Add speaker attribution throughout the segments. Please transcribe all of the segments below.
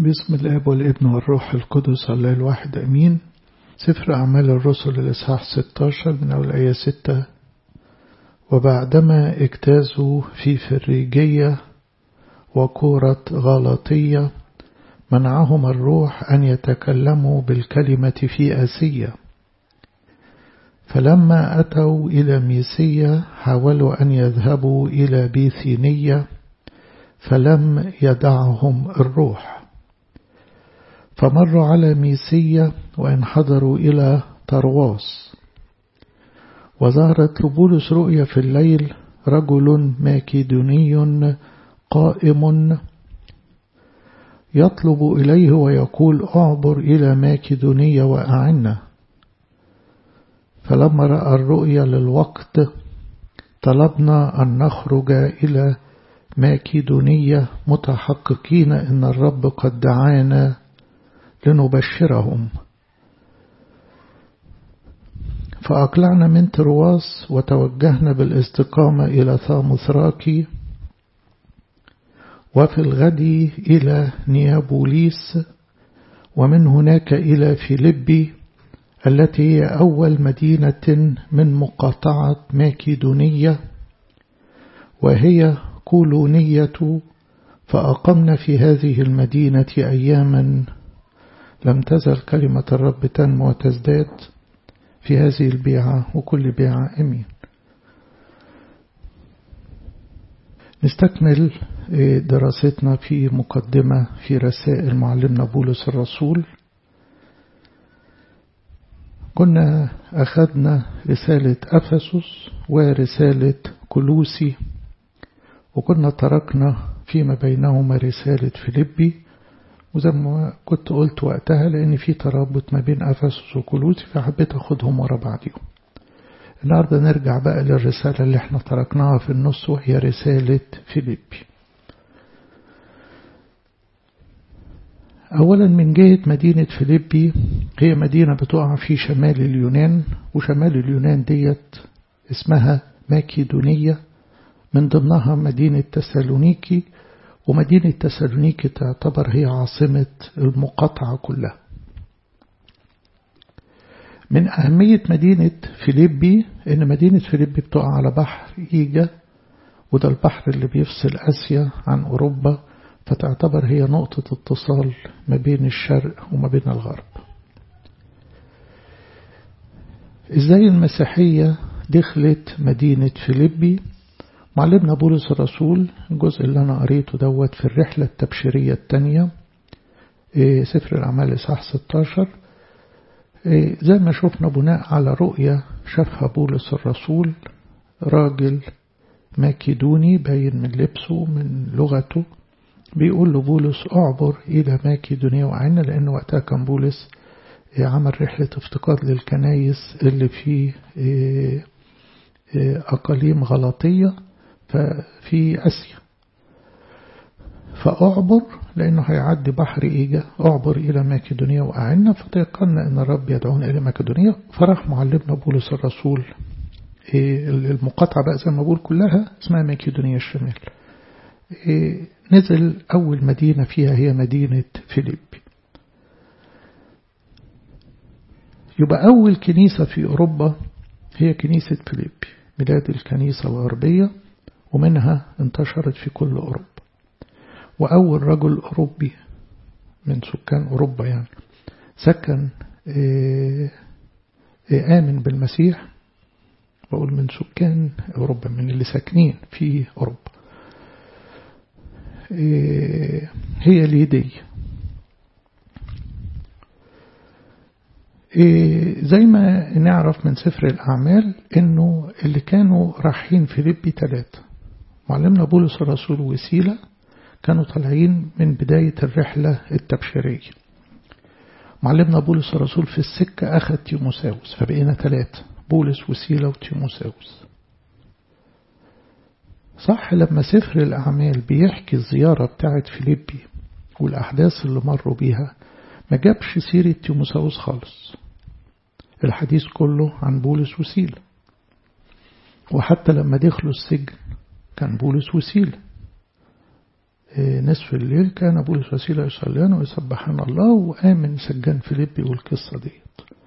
Speaker 1: باسم الاب والابن والروح القدس الله الواحد امين سفر اعمال الرسل الاصحاح 16 من اول ايه 6 وبعدما اجتازوا في فريجيه وكورة غلطية منعهم الروح أن يتكلموا بالكلمة في آسيا فلما أتوا إلى ميسية حاولوا أن يذهبوا إلى بيثينية فلم يدعهم الروح فمروا على ميسية وانحدروا إلى طرواس وظهرت لبولس رؤيا في الليل رجل ماكيدوني قائم يطلب إليه ويقول أعبر إلى ماكدونية وأعنا فلما رأى الرؤيا للوقت طلبنا أن نخرج إلى ماكدونية متحققين إن الرب قد دعانا لنبشرهم فأقلعنا من ترواس وتوجهنا بالاستقامة إلى ثامثراكي وفي الغد إلى نيابوليس ومن هناك إلى فيلبي التي هي أول مدينة من مقاطعة ماكيدونية وهي كولونية فأقمنا في هذه المدينة أياما لم تزل كلمة الرب تنمو وتزداد في هذه البيعة وكل بيعة أمين نستكمل دراستنا في مقدمة في رسائل معلمنا بولس الرسول كنا أخذنا رسالة أفسس ورسالة كلوسي وكنا تركنا فيما بينهما رسالة فيليبي وزي ما كنت قلت وقتها لأن في ترابط ما بين أفسس وكلوسي فحبيت أخدهم ورا بعضهم النهاردة نرجع بقى للرسالة اللي احنا تركناها في النص وهي رسالة فيليبي أولا من جهة مدينة فيليبي هي مدينة بتقع في شمال اليونان وشمال اليونان ديت اسمها ماكيدونية من ضمنها مدينة تسالونيكي ومدينة تسالونيكي تعتبر هي عاصمة المقاطعة كلها من أهمية مدينة فيليبي إن مدينة فيليبي بتقع على بحر إيجا وده البحر اللي بيفصل آسيا عن أوروبا فتعتبر هي نقطة اتصال ما بين الشرق وما بين الغرب إزاي المسيحية دخلت مدينة فيليبي معلمنا بولس الرسول الجزء اللي أنا قريته دوت في الرحلة التبشيرية الثانية سفر الأعمال إصحاح 16 زي ما شفنا بناء على رؤية شافها بولس الرسول راجل ماكيدوني باين من لبسه من لغته بيقول له بولس اعبر إلى ماكيدونيا وعنا لأن وقتها كان بولس عمل رحلة افتقاد للكنايس اللي في أقاليم غلطية في آسيا فأعبر لأنه هيعدي بحر إيجا أعبر إلى ماكدونيا وأعنا فتيقنا أن الرب يدعونا إلى ماكدونيا فراح معلمنا بولس الرسول المقاطعة بقى زي ما بقول كلها اسمها ماكدونيا الشمال نزل أول مدينة فيها هي مدينة فيليبي يبقى أول كنيسة في أوروبا هي كنيسة فيليبي ميلاد الكنيسة الغربية ومنها انتشرت في كل أوروبا وأول رجل أوروبي من سكان أوروبا يعني سكن آمن بالمسيح بقول من سكان أوروبا من اللي ساكنين في أوروبا هي ليدية زي ما نعرف من سفر الأعمال إنه اللي كانوا رايحين فيليبي ثلاثة معلمنا بولس الرسول وسيلة كانوا طالعين من بداية الرحلة التبشيرية معلمنا بولس الرسول في السكة أخذ تيموساوس فبقينا ثلاثة بولس وسيلة وتيموساوس صح لما سفر الأعمال بيحكي الزيارة بتاعت فيليبي والأحداث اللي مروا بيها ما جابش سيرة تيموساوس خالص الحديث كله عن بولس وسيلة وحتى لما دخلوا السجن كان بولس وسيلة نصف الليل كان بولس وسيلة يصليان ويسبحان الله وآمن سجان فيليبي والقصة ديت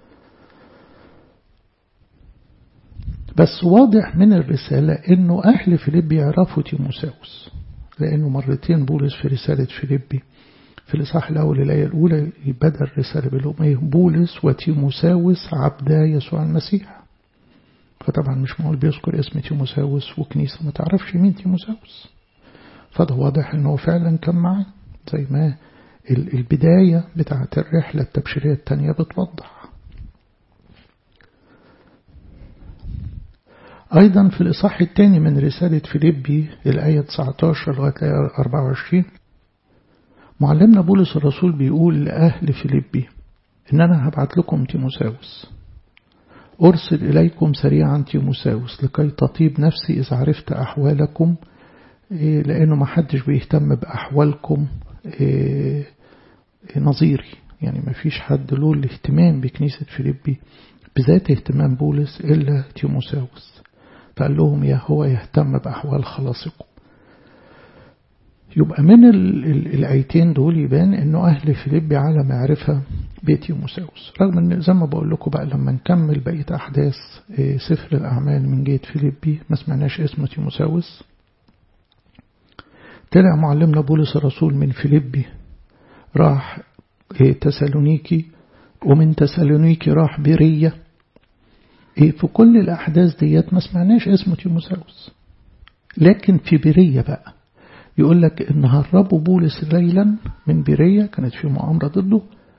Speaker 1: بس واضح من الرسالة انه اهل فيليبي يعرفوا تيموساوس لانه مرتين بولس في رسالة فيليبي في الإصحاح الأول الآية الأولى بدأ الرسالة بلهم إيه بولس وتيموساوس عبدا يسوع المسيح فطبعا مش معقول بيذكر اسم تيموساوس وكنيسة ما تعرفش مين تيموساوس فده واضح انه فعلا كان معاه زي ما البداية بتاعة الرحلة التبشيرية التانية بتوضح أيضا في الإصحاح الثاني من رسالة فيليبي الآية 19 لغاية الآية 24 معلمنا بولس الرسول بيقول لأهل فيليبي إن أنا هبعت لكم تيموساوس أرسل إليكم سريعا تيموساوس لكي تطيب نفسي إذا عرفت أحوالكم لأنه ما حدش بيهتم بأحوالكم نظيري يعني ما فيش حد له الاهتمام بكنيسة فيليبي بذات اهتمام بولس إلا تيموساوس فقال لهم يا هو يهتم بأحوال خلاصكم يبقى من الآيتين دول يبان انه اهل فيليبي على معرفة بتيموساوس رغم ان زي ما بقول لكم بقى لما نكمل بقية احداث سفر الاعمال من جهة فيليبي ما سمعناش اسم تيموساوس طلع معلمنا بولس الرسول من فيليبي راح تسالونيكي ومن تسالونيكي راح بيرية في كل الأحداث ديت ما سمعناش اسم تيموساوس لكن في بيرية بقى يقول لك إن هربوا بولس ليلا من بيرية كانت في مؤامرة ضده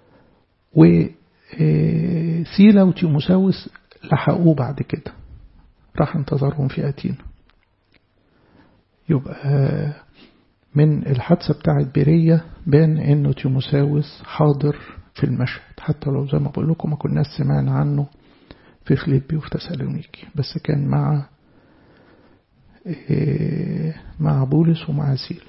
Speaker 1: وسيلا وتيموساوس لحقوه بعد كده راح انتظرهم في أتينا يبقى من الحادثة بتاعت بيرية بان انه تيموساوس حاضر في المشهد حتى لو زي ما بقول لكم ما كناش سمعنا عنه في فليبي وفي تسالونيكي بس كان مع مع بولس ومع سيلا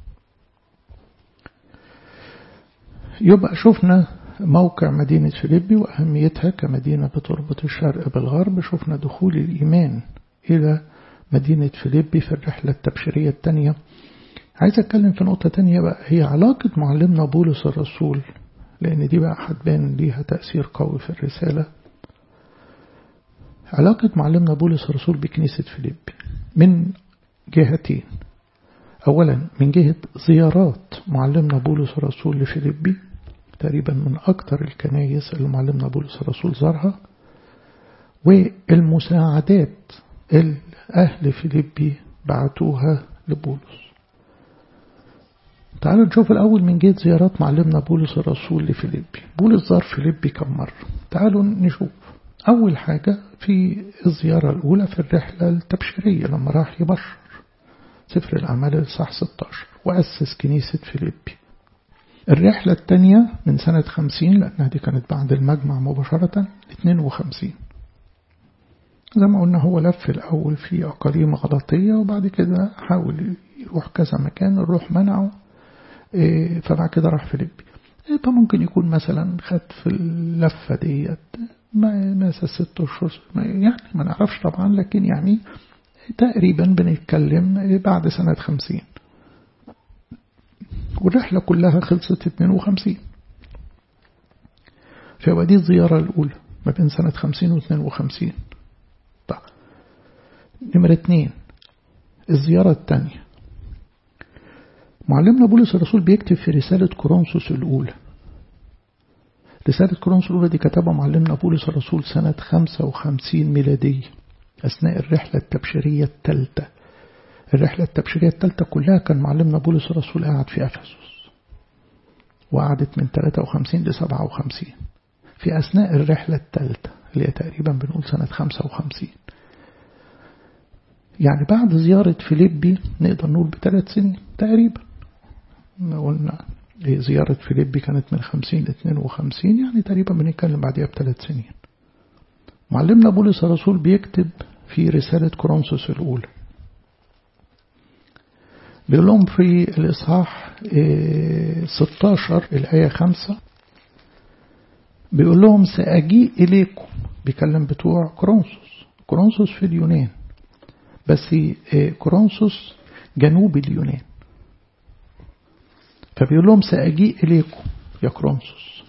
Speaker 1: يبقى شفنا موقع مدينة فيليبي وأهميتها كمدينة بتربط الشرق بالغرب شفنا دخول الإيمان إلى مدينة فيليبي في الرحلة التبشيرية الثانية عايز أتكلم في نقطة تانية بقى هي علاقة معلمنا بولس الرسول لأن دي بقى هتبان ليها تأثير قوي في الرسالة علاقة معلمنا بولس الرسول بكنيسة فيليبي من جهتين أولا من جهة زيارات معلمنا بولس الرسول لفيليبي تقريبا من أكثر الكنايس اللي معلمنا بولس الرسول زارها والمساعدات اللي أهل فيليبي بعتوها لبولس تعالوا نشوف الأول من جهة زيارات معلمنا بولس الرسول لفيليبي بولس زار فيليبي كم مرة تعالوا نشوف أول حاجة في الزيارة الأولى في الرحلة التبشيرية لما راح يبشر سفر الأعمال الصح 16 وأسس كنيسة فيليبي الرحلة الثانية من سنة 50 لأنها دي كانت بعد المجمع مباشرة 52 زي ما قلنا هو لف الأول في أقاليم غلطية وبعد كده حاول يروح كذا مكان الروح منعه فبعد كده راح فيليبي فممكن يكون مثلا خد في اللفة ديت مثلا ست أشهر يعني ما نعرفش طبعا لكن يعني تقريبا بنتكلم بعد سنة خمسين والرحلة كلها خلصت 52 فيبقى دي الزيارة الأولى ما بين سنة 50 و 52 طيب نمرة اتنين الزيارة الثانية معلمنا بولس الرسول بيكتب في رسالة كورنثوس الأولى رسالة كورنثوس الأولى دي كتبها معلمنا بولس الرسول سنة 55 ميلادية أثناء الرحلة التبشيرية الثالثة الرحلة التبشيرية الثالثة كلها كان معلمنا بولس الرسول قاعد في أفسس وقعدت من 53 ل 57 في أثناء الرحلة الثالثة اللي هي تقريبا بنقول سنة 55 يعني بعد زيارة فيليبي نقدر نقول بثلاث سنين تقريبا قلنا زيارة فيليبي كانت من 50 ل 52 يعني تقريبا بنتكلم بعدها بثلاث سنين معلمنا بولس الرسول بيكتب في رسالة كورنثوس الأولى بيقول لهم في الإصحاح 16 الآية 5 بيقول لهم سأجيء إليكم بيكلم بتوع كورنثوس كورنثوس في اليونان بس كورنثوس جنوب اليونان فبيقول لهم سأجيء إليكم يا كرونسوس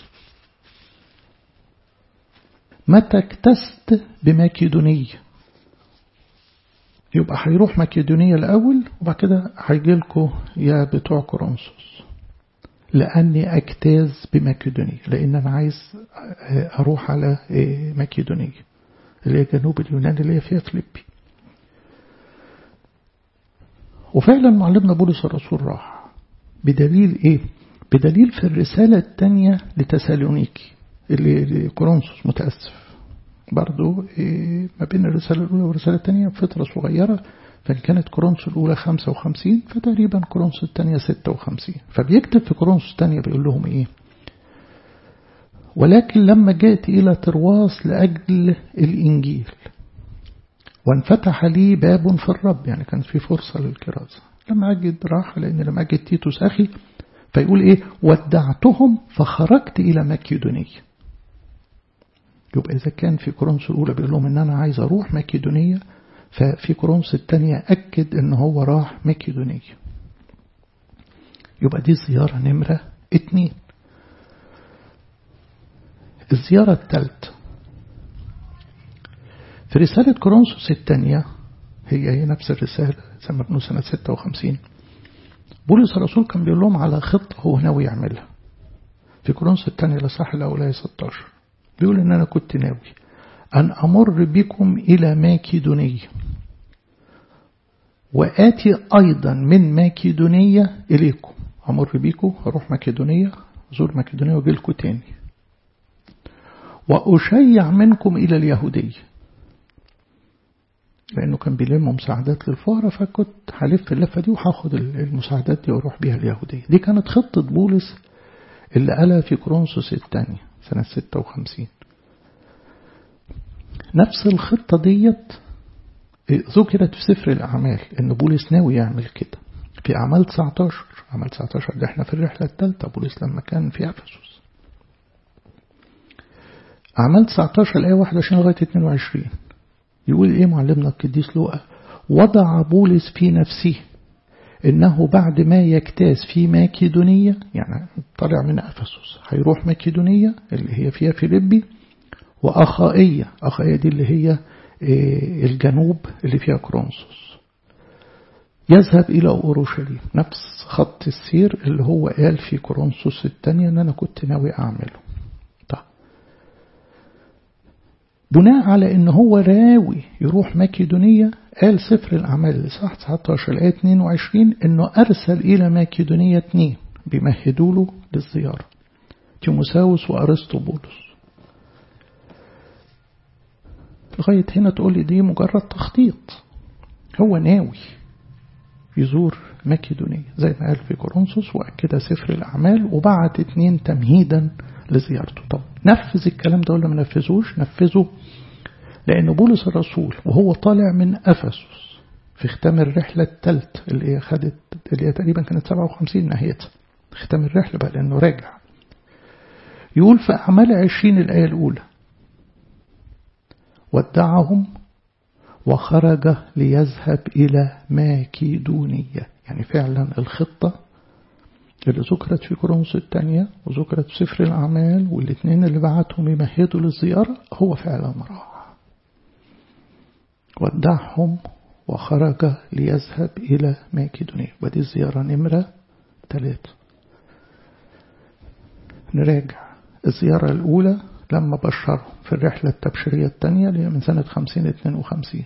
Speaker 1: متى اكتست بماكيدونية يبقى هيروح ماكيدونية الأول وبعد كده هيجي لكم يا بتوع كورنثوس لأني أجتاز بماكيدونية لأن أنا عايز أروح على ماكيدونية اللي هي جنوب اليونان اللي هي فيها فليبي وفعلا معلمنا بولس الرسول راح بدليل إيه؟ بدليل في الرسالة الثانية لتسالونيكي اللي كورنثوس متأسف برضو إيه ما بين الرسالة الأولى والرسالة الثانية فترة صغيرة فكانت كورنثوس الأولى 55 فتقريبا كورنثوس الثانية 56 فبيكتب في كورنثوس الثانية بيقول لهم إيه ولكن لما جئت إلى ترواس لأجل الإنجيل وانفتح لي باب في الرب يعني كان في فرصة للكرازة لما أجد راح لأن لما أجد تيتوس أخي فيقول إيه ودعتهم فخرجت إلى مكيدونية يبقى إذا كان في كورنثوس الأولى بيقول لهم إن أنا عايز أروح مكيدونية ففي كورنثوس الثانية أكد إن هو راح مكيدونية يبقى دي الزيارة نمرة اتنين الزيارة الثالثة في رسالة كورنثوس الثانية هي هي نفس الرسالة زي ما بنقول سنة 56 بولس الرسول كان بيقول لهم على خطة هو ناوي يعملها في كورنثوس الثانية الإصحاح الأولى 16 بيقول إن أنا كنت ناوي أن أمر بكم إلى ماكيدونية وآتي أيضا من ماكيدونية إليكم أمر بكم أروح ماكيدونية زور ماكيدونية وأجي لكم تاني وأشيع منكم إلى اليهودية لأنه كان بيلم مساعدات للفقراء فكنت هلف اللفة دي وهاخد المساعدات دي وأروح بيها اليهودية دي كانت خطة بولس اللي قالها في كورنثوس الثانية سنة 56 نفس الخطة ديت ذكرت في سفر الأعمال إن بولس ناوي يعمل كده في أعمال 19 أعمال 19 ده احنا في الرحلة الثالثة بولس لما كان في أفسس أعمال 19 الآية 21 لغاية 22 يقول إيه معلمنا القديس لوقا وضع بولس في نفسه إنه بعد ما يجتاز في ماكيدونية يعني طلع من أفسس هيروح ماكيدونية اللي هي فيها فيليبي وأخائية أخائية دي اللي هي الجنوب اللي فيها كرونسوس يذهب إلى أورشليم نفس خط السير اللي هو قال في كورنثوس الثانية إن أنا كنت ناوي أعمله طيب بناء على إن هو راوي يروح ماكيدونية قال سفر الأعمال الإصحاح 19 الآية 22 إنه أرسل إلى ماكيدونية اثنين بيمهدوا له للزيارة تيموساوس وأرسطو بولس لغاية هنا تقول لي دي مجرد تخطيط هو ناوي يزور ماكيدونية زي ما قال في كورنثوس وأكد سفر الأعمال وبعت اتنين تمهيدا لزيارته طب نفذ الكلام ده ولا ما نفذوش نفذه لأن بولس الرسول وهو طالع من أفسس في ختام الرحلة الثالثة اللي هي خدت اللي هي تقريبا كانت 57 ناحيتها ختام الرحلة بقى لأنه راجع يقول في أعمال 20 الآية الأولى ودعهم وخرج ليذهب إلى ماكيدونية يعني فعلا الخطة اللي ذكرت في كورنثوس الثانية وذكرت في سفر الأعمال والاثنين اللي بعتهم يمهدوا للزيارة هو فعلا راح ودعهم وخرج ليذهب إلى ماكيدونية ودي الزيارة نمرة ثلاثة نراجع الزيارة الأولى لما بشرهم في الرحلة التبشيرية الثانية اللي هي من سنة 50 ل 52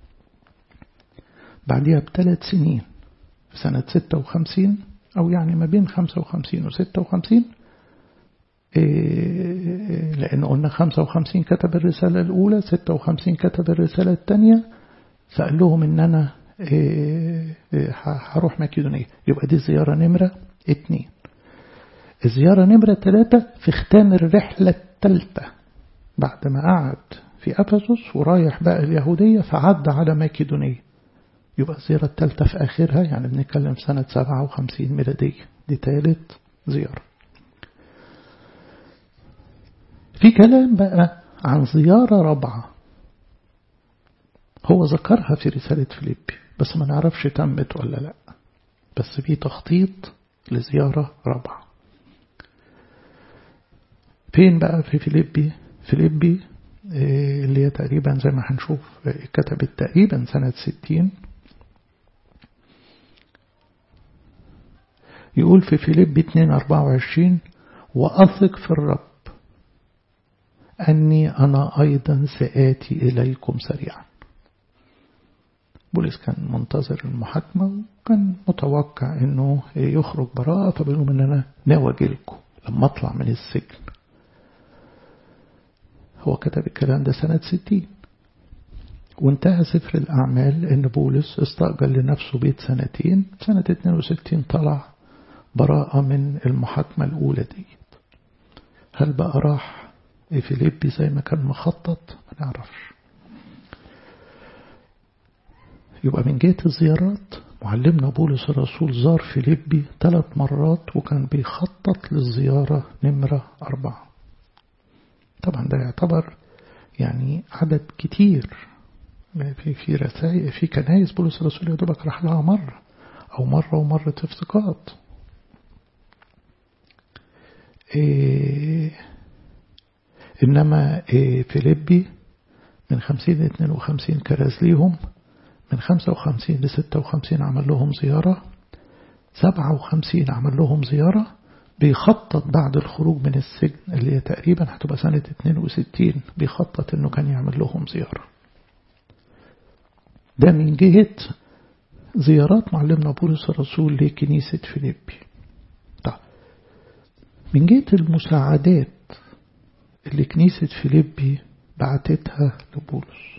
Speaker 1: بعدها بثلاث سنين في سنة 56 أو يعني ما بين 55 و 56 إيه لأن قلنا 55 كتب الرسالة الأولى 56 كتب الرسالة الثانية فقال لهم إن أنا إيه هروح ماكيدونية يبقى دي الزيارة نمرة اتنين الزيارة نمرة ثلاثة في ختام الرحلة الثالثة بعد ما قعد في أفسس ورايح بقى اليهودية فعدى على ماكيدونية يبقى الزيارة الثالثة في آخرها يعني بنتكلم سنة 57 ميلادية دي ثالث زيارة في كلام بقى عن زيارة رابعة هو ذكرها في رسالة فيليبي بس ما نعرفش تمت ولا لا بس في تخطيط لزيارة رابعة فين بقى في فيليبي فيليبي اللي هي تقريبا زي ما هنشوف كتبت تقريبا سنة ستين يقول في فيليب 2 24 وأثق في الرب أني أنا أيضا سآتي إليكم سريعا بولس كان منتظر المحاكمة وكان متوقع أنه يخرج براءة فبيقولوا إن أنا ناوي أجيلكم لما أطلع من السجن هو كتب الكلام ده سنة ستين وانتهى سفر الأعمال أن بولس استأجر لنفسه بيت سنتين سنة 62 طلع براءة من المحاكمة الأولى دي هل بقى راح فيليبي زي ما كان مخطط ما نعرفش يبقى من جهة الزيارات معلمنا بولس الرسول زار فيليبي ثلاث مرات وكان بيخطط للزيارة نمرة أربعة طبعا ده يعتبر يعني عدد كتير في في رسائل في كنايس بولس الرسول يا دوبك راح لها مرة أو مرة ومرة افتقاد إيه إنما إيه فيليبي من خمسين لاثنين وخمسين كرز ليهم من خمسة وخمسين لستة وخمسين عمل لهم زيارة سبعة وخمسين عمل لهم زيارة بيخطط بعد الخروج من السجن اللي هي تقريبا هتبقى سنة 62 بيخطط انه كان يعمل لهم زيارة ده من جهة زيارات معلمنا بولس الرسول لكنيسة فيليبي طيب من جهة المساعدات اللي كنيسة فيليبي بعتتها لبولس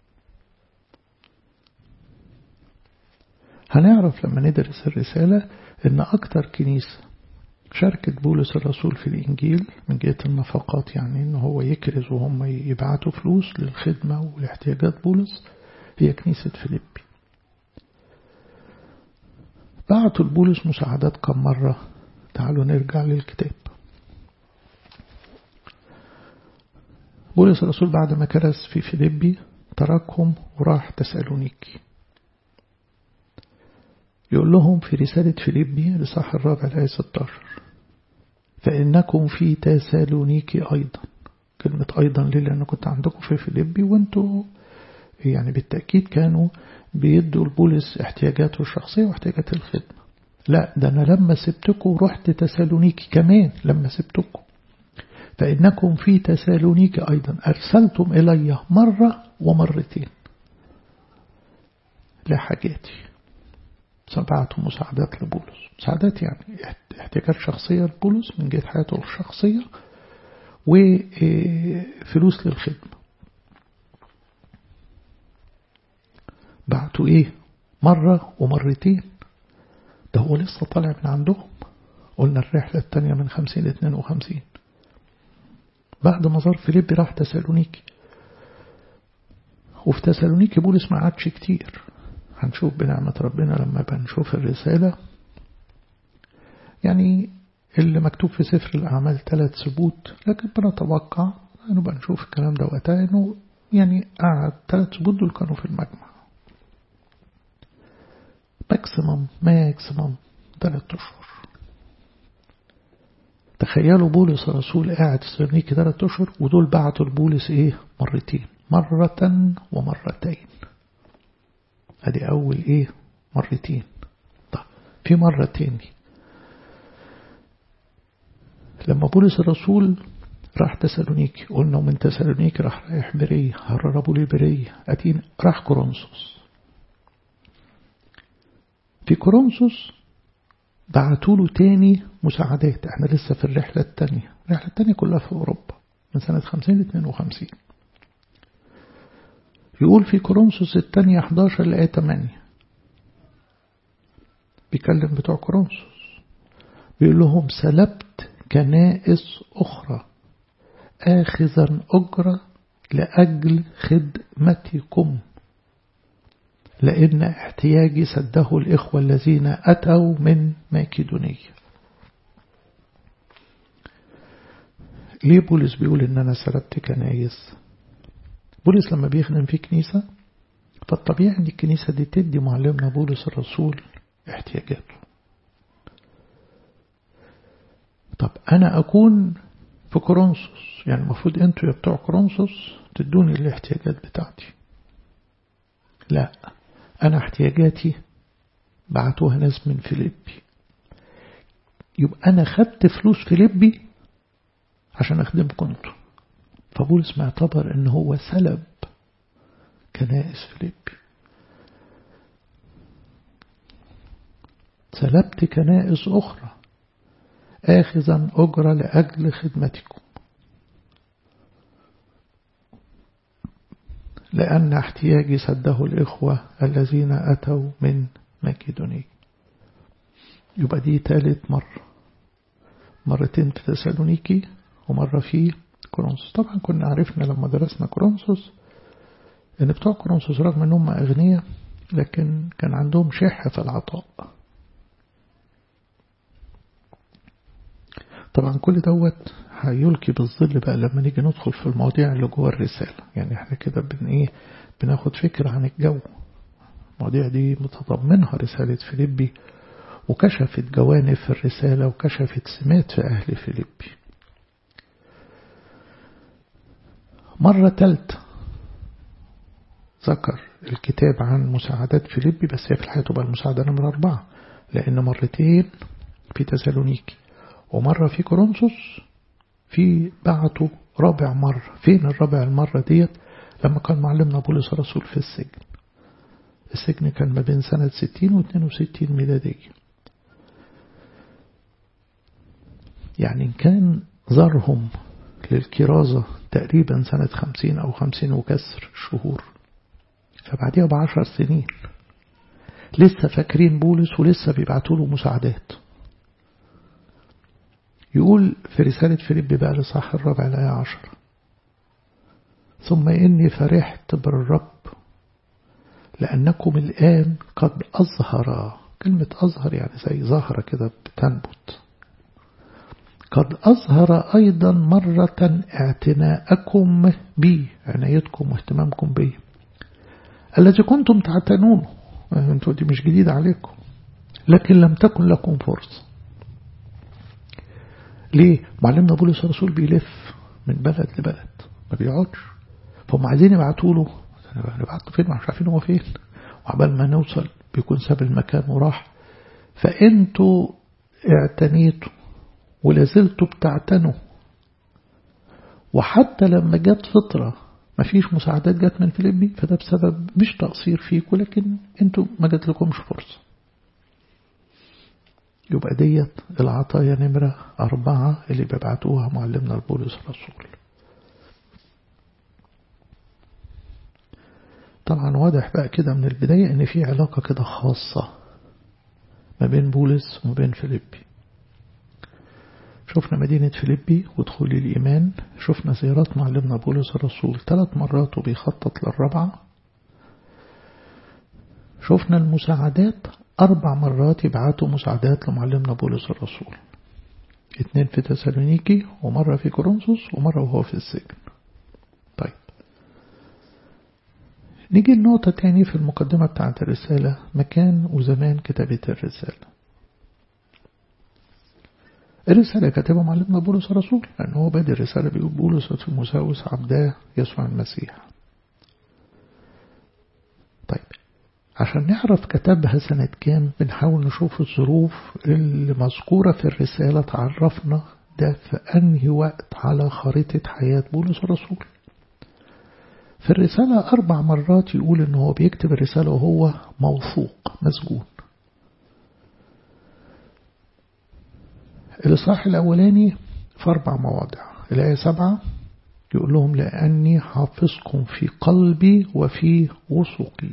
Speaker 1: هنعرف لما ندرس الرسالة ان اكتر كنيسة شاركت بولس الرسول في الإنجيل من جهة النفقات يعني إن هو يكرز وهم يبعتوا فلوس للخدمة ولاحتياجات بولس هي كنيسة فيليبي بعتوا لبولس مساعدات كم مرة تعالوا نرجع للكتاب بولس الرسول بعد ما كرز في فيليبي تركهم وراح تسألونيكي يقول لهم في رسالة فيليبي لصح الرابع الآية 16 فإنكم في تسالونيكي أيضا كلمة أيضا ليه لأن كنت عندكم في فيليبي وانتوا يعني بالتأكيد كانوا بيدوا لبولس احتياجاته الشخصية واحتياجات الخدمة لا ده أنا لما سبتكم رحت تسالونيكي كمان لما سبتكم فإنكم في تسالونيكي أيضا أرسلتم إلي مرة ومرتين لحاجاتي سبعتوا مساعدات لبولس مساعدات يعني احتياجات شخصية لبولس من جهة حياته الشخصية وفلوس للخدمة بعتوا ايه مرة ومرتين ده هو لسه طالع من عندهم قلنا الرحلة التانية من خمسين لاثنين وخمسين بعد ما زار فيليبي راح تسالونيكي وفي تسالونيكي بولس ما قعدش كتير هنشوف بنعمة ربنا لما بنشوف الرسالة يعني اللي مكتوب في سفر الأعمال ثلاث ثبوت لكن بنتوقع نبقى نشوف الكلام ده وقتها إنه يعني قعد ثلاث ثبوت دول كانوا في المجمع ماكسيمم ماكسيمم ثلاث أشهر تخيلوا بولس الرسول قاعد في سيرنيكي ثلاث أشهر ودول بعتوا لبولس إيه مرتين مرة ومرتين ادي اول ايه مرتين طيب في مرة تاني لما بولس الرسول راح تسالونيكي قلنا من تسالونيكي راح رايح برية هربوا لي برية اتين راح كورنثوس في كورنثوس بعتوا له تاني مساعدات احنا لسه في الرحلة التانية الرحلة التانية كلها في اوروبا من سنة 50 ل 52 يقول في كورنثوس الثانية 11 لآية 8 بيكلم بتوع كورنثوس بيقول لهم سلبت كنائس أخرى آخذا أجرة لأجل خدمتكم لأن احتياجي سده الإخوة الذين أتوا من ماكدونية ليه بولس بيقول إن أنا سلبت كنايس بولس لما بيخدم في كنيسة فالطبيعي ان الكنيسة دي تدي معلمنا بولس الرسول احتياجاته أنا أكون في كورنثوس يعني المفروض أنتوا يا بتوع كورنثوس تدوني الاحتياجات بتاعتي لا أنا احتياجاتي بعتوها ناس من فيليبي يبقى أنا خدت فلوس فيليبي عشان أخدمكم انتوا فبولس معتبر ان هو سلب كنائس فيليبي سلبت كنائس أخرى آخذا أجرة لأجل خدمتكم لأن احتياجي سده الإخوة الذين أتوا من مكيدونية يبقى دي تالت مرة مرتين في تسالونيكي ومرة في كورنثوس طبعا كنا عرفنا لما درسنا كورنثوس ان بتوع كورنثوس رغم انهم اغنياء لكن كان عندهم شح في العطاء طبعا كل دوت هيلقي بالظل بقى لما نيجي ندخل في المواضيع اللي جوه الرسالة يعني احنا كده بن ايه بناخد فكرة عن الجو المواضيع دي متضمنها رسالة فيليبي وكشفت جوانب في الرسالة وكشفت سمات في أهل فيليبي مرة تالتة ذكر الكتاب عن مساعدات فيليبي بس هي في الحقيقة تبقى المساعدة نمرة أربعة لأن مرتين في تسالونيكي ومرة في كورنثوس في بعته رابع مرة فين الرابع المرة ديت لما كان معلمنا بولس الرسول في السجن السجن كان ما بين سنة 60 و 62 ميلادية يعني إن كان زارهم للكرازة تقريبا سنة خمسين أو خمسين وكسر شهور فبعدها بعشر سنين لسه فاكرين بولس ولسه بيبعتوا له مساعدات يقول في رسالة فيليب بقى لصح الرابع الآية عشر ثم إني فرحت بالرب لأنكم الآن قد أظهر كلمة أظهر يعني زي ظاهرة كده بتنبت قد أظهر أيضا مرة اعتناءكم بي عنايتكم واهتمامكم بي الذي كنتم تعتنونه انتوا دي مش جديدة عليكم لكن لم تكن لكم فرصة ليه معلمنا بولس الرسول بيلف من بلد لبلد ما بيقعدش فهم عايزين يبعتوا له نبعت فين مش عارفين هو فين وعبال ما نوصل بيكون ساب المكان وراح فانتوا اعتنيتوا ولازلتوا بتعتنوا وحتى لما جت فترة ما فيش مساعدات جت من فيليبي فده بسبب مش تقصير فيكم لكن انتوا ما جات لكمش فرصة يبقى ديت العطايا نمرة أربعة اللي بيبعتوها معلمنا البولس الرسول طبعا واضح بقى كده من البداية ان في علاقة كده خاصة ما بين بولس وما بين فيليبي شفنا مدينة فيليبي ودخول الإيمان شفنا زيارات معلمنا بولس الرسول ثلاث مرات وبيخطط للرابعة شفنا المساعدات أربع مرات يبعتوا مساعدات لمعلمنا بولس الرسول اتنين في تسالونيكي ومرة في كورنثوس ومرة وهو في السجن طيب نيجي النقطة تاني في المقدمة بتاعت الرسالة مكان وزمان كتابة الرسالة الرسالة كاتبها معلمنا بولس الرسول لأن هو بادئ الرسالة بيقول بولس وتيموساوس عبداه يسوع المسيح طيب عشان نعرف كتبها سنة كام بنحاول نشوف الظروف اللي مذكورة في الرسالة تعرفنا ده في أنهي وقت على خريطة حياة بولس الرسول في الرسالة أربع مرات يقول إن هو بيكتب الرسالة وهو موثوق مسجون الإصحاح الأولاني في أربع مواضع الآية سبعة يقول لهم لأني حافظكم في قلبي وفي وثقي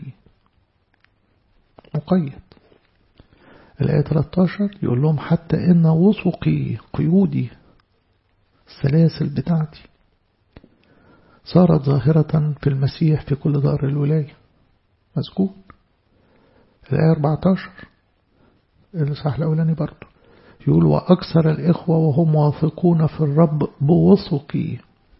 Speaker 1: مقيد الآية 13 يقول لهم حتى إن وثقي قيودي السلاسل بتاعتي صارت ظاهرة في المسيح في كل دار الولاية مسجون الآية 14 الإصحاح الأولاني برضه يقول وأكثر الإخوة وهم واثقون في الرب بوثقي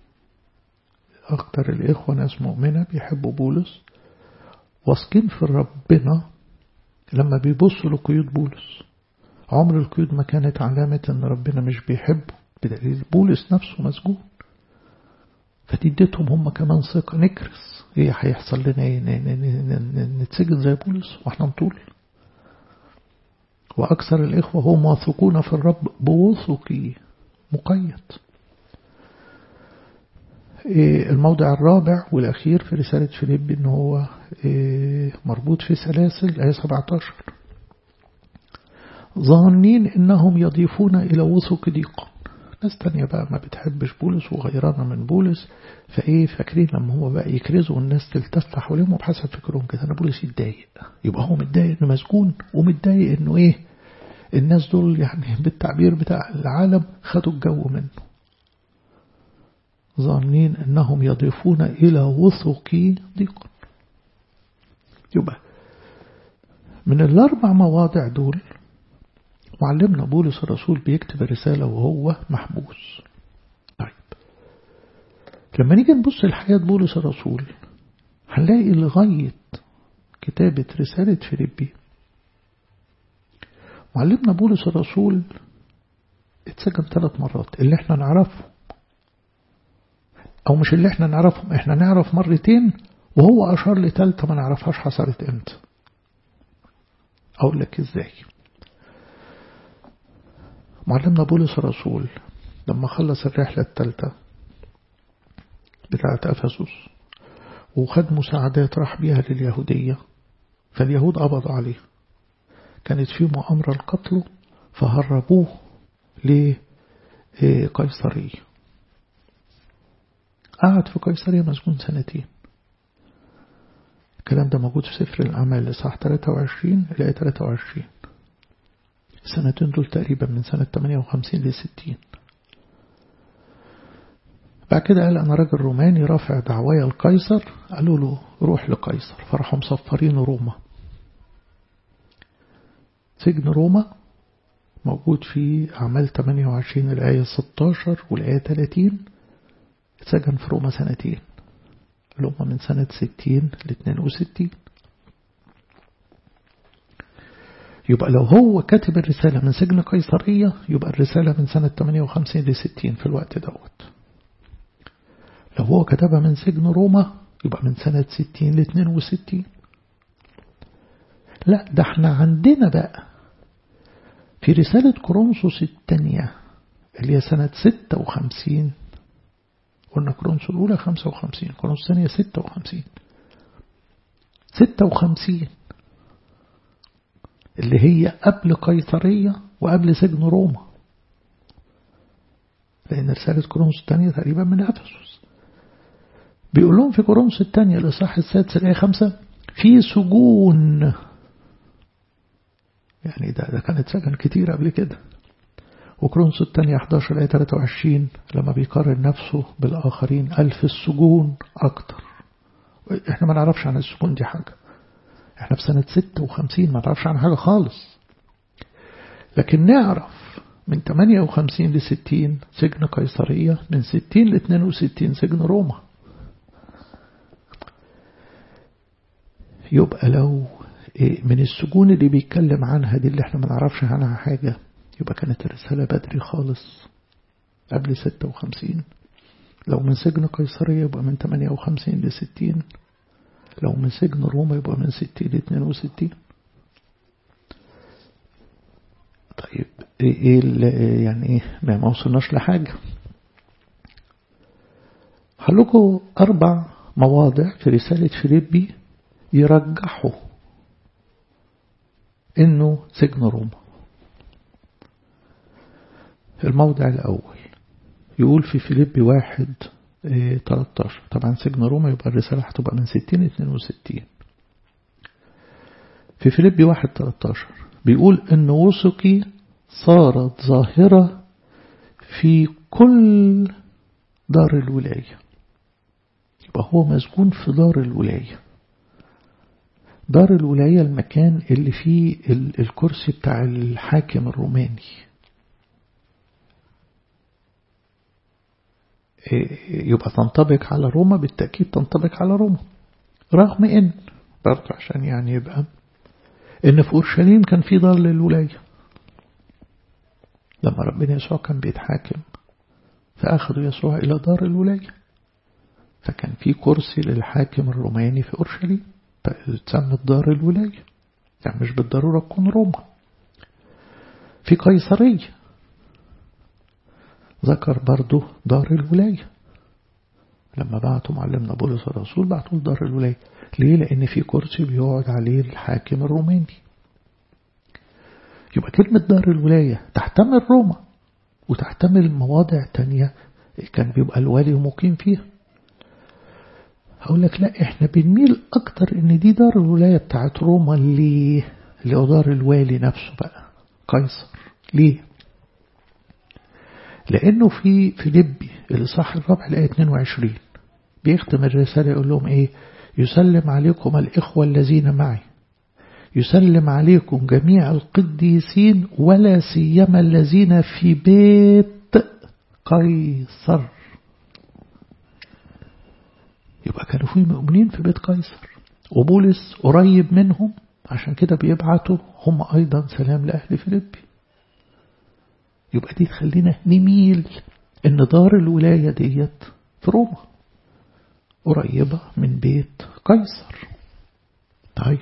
Speaker 1: أكثر الإخوة ناس مؤمنة بيحبوا بولس واثقين في ربنا لما بيبصوا لقيود بولس عمر القيود ما كانت علامة ان ربنا مش بيحبه بدليل بولس نفسه مسجون فدي اديتهم هم كمان ثقة نكرس ايه هيحصل لنا ايه نتسجن زي بولس واحنا نطول وأكثر الإخوة هم واثقون في الرب بوثقي مقيد الموضع الرابع والأخير في رسالة فيليب إن هو مربوط في سلاسل آية 17 ظانين إنهم يضيفون إلى وثق ضيقا ناس تانية بقى ما بتحبش بولس وغيرانة من بولس فإيه فاكرين لما هو بقى يكرزوا والناس تلتف حواليهم وبحسب فكرهم كده أنا بولس يتضايق يبقى هو متضايق إنه مسجون ومتضايق إنه إيه الناس دول يعني بالتعبير بتاع العالم خدوا الجو منه ظانين أنهم يضيفون إلى وثقي ضيقا يبقى من الأربع مواضع دول معلمنا بولس الرسول بيكتب الرسالة وهو محبوس طيب لما نيجي نبص لحياة بولس الرسول هنلاقي لغاية كتابة رسالة فيليبي معلمنا بولس الرسول اتسجن ثلاث مرات اللي احنا نعرفه او مش اللي احنا نعرفهم احنا نعرف مرتين وهو اشار لثالثه ما نعرفهاش حصلت امتى اقول لك ازاي معلمنا بولس الرسول لما خلص الرحلة الثالثة بتاعة أفسس وخد مساعدات راح بيها لليهودية فاليهود قبضوا عليه كانت في مؤامرة لقتله فهربوه لقيصرية قعد في قيصرية مسجون سنتين الكلام ده موجود في سفر الأعمال لصح 23 إلى 23 السنتين دول تقريبا من سنة 58 ل 60 بعد كده قال أنا راجل روماني رافع دعوايا القيصر قالوا له روح لقيصر فراحوا مصفرين روما سجن روما موجود في أعمال 28 الآية 16 والآية 30 اتسجن في روما سنتين اللي هم من سنة 60 ل 62 يبقى لو هو كاتب الرسالة من سجن قيصرية يبقى الرسالة من سنة 58 ل 60 في الوقت دوت لو هو كتبها من سجن روما يبقى من سنة 60 ل 62 لا ده احنا عندنا بقى في رسالة كورنثوس الثانية اللي هي سنة 56 قلنا كورنثوس الأولى 55 كورنثوس الثانية 56 56 اللي هي قبل قيصرية وقبل سجن روما لأن رسالة كورنثوس الثانية تقريبا من أفسس بيقول لهم في كورنثوس الثانية الإصحاح السادس الآية خمسة في سجون يعني ده, ده كانت سجن كتير قبل كده وكرونس الثانية 11 آية 23 لما بيقارن نفسه بالآخرين ألف السجون أكتر إحنا ما نعرفش عن السجون دي حاجة إحنا في سنة 56 ما نعرفش عن حاجة خالص لكن نعرف من 58 ل 60 سجن قيصرية من 60 ل 62 سجن روما يبقى لو من السجون اللي بيتكلم عنها دي اللي احنا ما نعرفش عنها حاجة يبقى كانت الرسالة بدري خالص قبل 56 لو من سجن قيصرية يبقى من 58 ل 60 لو من سجن روما يبقى من 60 ل 62 طيب ايه يعني ايه ما وصلناش لحاجة هلكوا أربع مواضع في رسالة فيليبي يرجحوا انه سجن روما الموضع الأول يقول في فيليبي واحد اه 13 طبعا سجن روما يبقى الرسالة هتبقى من 60 ل 62 في فيليبي واحد 13 بيقول ان وثقي صارت ظاهرة في كل دار الولاية يبقى هو مسجون في دار الولاية دار الولاية المكان اللي فيه الكرسي بتاع الحاكم الروماني يبقى تنطبق على روما بالتأكيد تنطبق على روما رغم ان برضه عشان يعني يبقى ان في اورشليم كان في دار للولاية لما ربنا يسوع كان بيتحاكم فأخذوا يسوع إلى دار الولاية فكان في كرسي للحاكم الروماني في أورشليم فتسمت دار الولاية يعني مش بالضرورة تكون روما في قيصرية ذكر برضه دار الولاية لما بعتوا معلمنا بولس الرسول بعتوا لدار الولاية ليه؟ لأن في كرسي بيقعد عليه الحاكم الروماني يبقى كلمة دار الولاية تحتمل روما وتحتمل مواضع تانية كان بيبقى الوالي مقيم فيها هقول لك لا احنا بنميل اكتر ان دي دار الولاية بتاعت روما اللي اللي دار الوالي نفسه بقى قيصر ليه لانه في فيليبي الاصحاح الرابع الايه 22 بيختم الرسالة يقول لهم ايه يسلم عليكم الاخوة الذين معي يسلم عليكم جميع القديسين ولا سيما الذين في بيت قيصر يبقى كانوا في مؤمنين في بيت قيصر وبولس قريب منهم عشان كده بيبعتوا هم أيضا سلام لأهل فيليبي يبقى دي تخلينا نميل إن دار الولاية ديت في روما قريبة من بيت قيصر طيب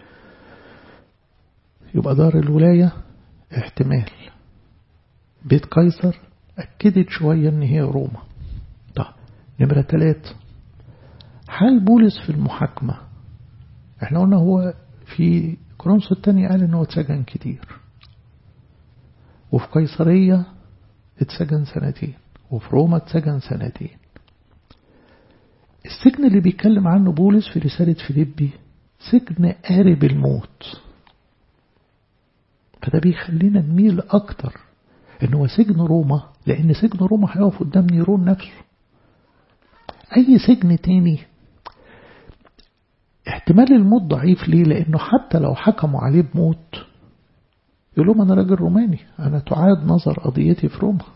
Speaker 1: يبقى دار الولاية احتمال بيت قيصر أكدت شوية إن هي روما طيب نمرة ثلاثة حال بولس في المحاكمة احنا قلنا هو في كورنثوس الثاني قال انه اتسجن كتير وفي قيصرية اتسجن سنتين وفي روما اتسجن سنتين السجن اللي بيتكلم عنه بولس في رسالة فيليبي سجن قارب الموت فده بيخلينا نميل أكتر إن هو سجن روما لأن سجن روما هيقف قدام نيرون نفسه أي سجن تاني احتمال الموت ضعيف ليه لأنه حتى لو حكموا عليه بموت يقول لهم أنا راجل روماني أنا تعاد نظر قضيتي في روما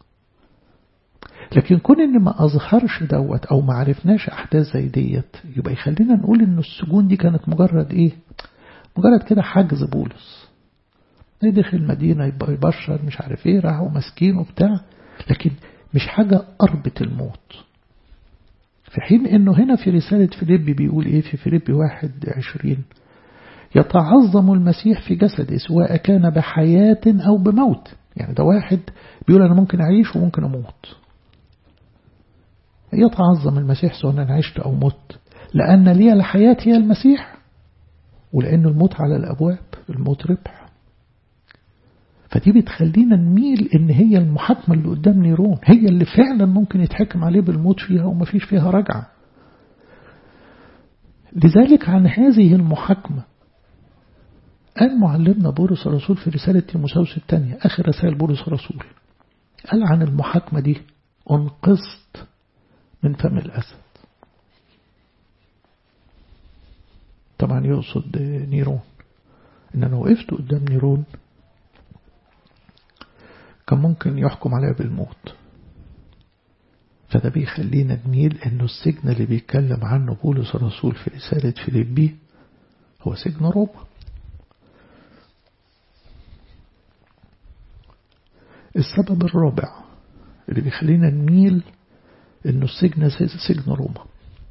Speaker 1: لكن كون ان ما اظهرش دوت او ما عرفناش احداث زي ديت يبقى يخلينا نقول ان السجون دي كانت مجرد ايه مجرد كده حجز بولس يدخل المدينة يبقى يبشر مش عارف ايه راحوا مسكين وبتاع لكن مش حاجة قربة الموت في حين انه هنا في رسالة فيليبي بيقول ايه في فيليبي واحد عشرين يتعظم المسيح في جسده سواء كان بحياة او بموت يعني ده واحد بيقول انا ممكن اعيش وممكن اموت يتعظم المسيح سواء انا عشت او مت لان لي الحياة هي المسيح ولان الموت على الابواب الموت ربح فدي بتخلينا نميل ان هي المحاكمة اللي قدام نيرون هي اللي فعلا ممكن يتحكم عليه بالموت فيها وما فيش فيها رجعة لذلك عن هذه المحاكمة قال معلمنا بولس الرسول في رسالة تيموساوس الثانية آخر رسائل بولس الرسول قال عن المحاكمة دي انقذت من فم الأسد طبعا يقصد نيرون إن أنا وقفت قدام نيرون كان ممكن يحكم عليها بالموت فده بيخلينا نميل انه السجن اللي بيتكلم عنه بولس الرسول في رسالة فيليبي هو سجن روما السبب الرابع اللي بيخلينا نميل انه السجن سجن روما